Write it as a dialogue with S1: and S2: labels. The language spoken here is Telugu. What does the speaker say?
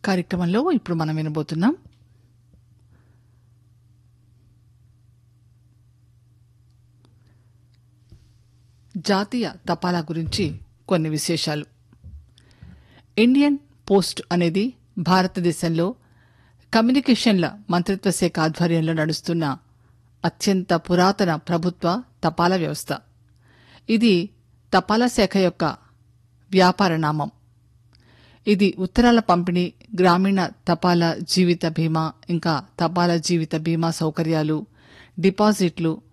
S1: కార్యక్రమంలో ఇప్పుడు మనం వినబోతున్నాం జాతీయ తపాలా గురించి కొన్ని విశేషాలు ఇండియన్ పోస్ట్ అనేది భారతదేశంలో కమ్యూనికేషన్ల మంత్రిత్వ శాఖ ఆధ్వర్యంలో నడుస్తున్న అత్యంత పురాతన ప్రభుత్వ తపాలా వ్యవస్థ ఇది తపాలా శాఖ యొక్క వ్యాపార నామం ఇది ఉత్తరాల పంపిణీ గ్రామీణ తపాలా జీవిత బీమా ఇంకా తపాలా జీవిత బీమా సౌకర్యాలు డిపాజిట్లు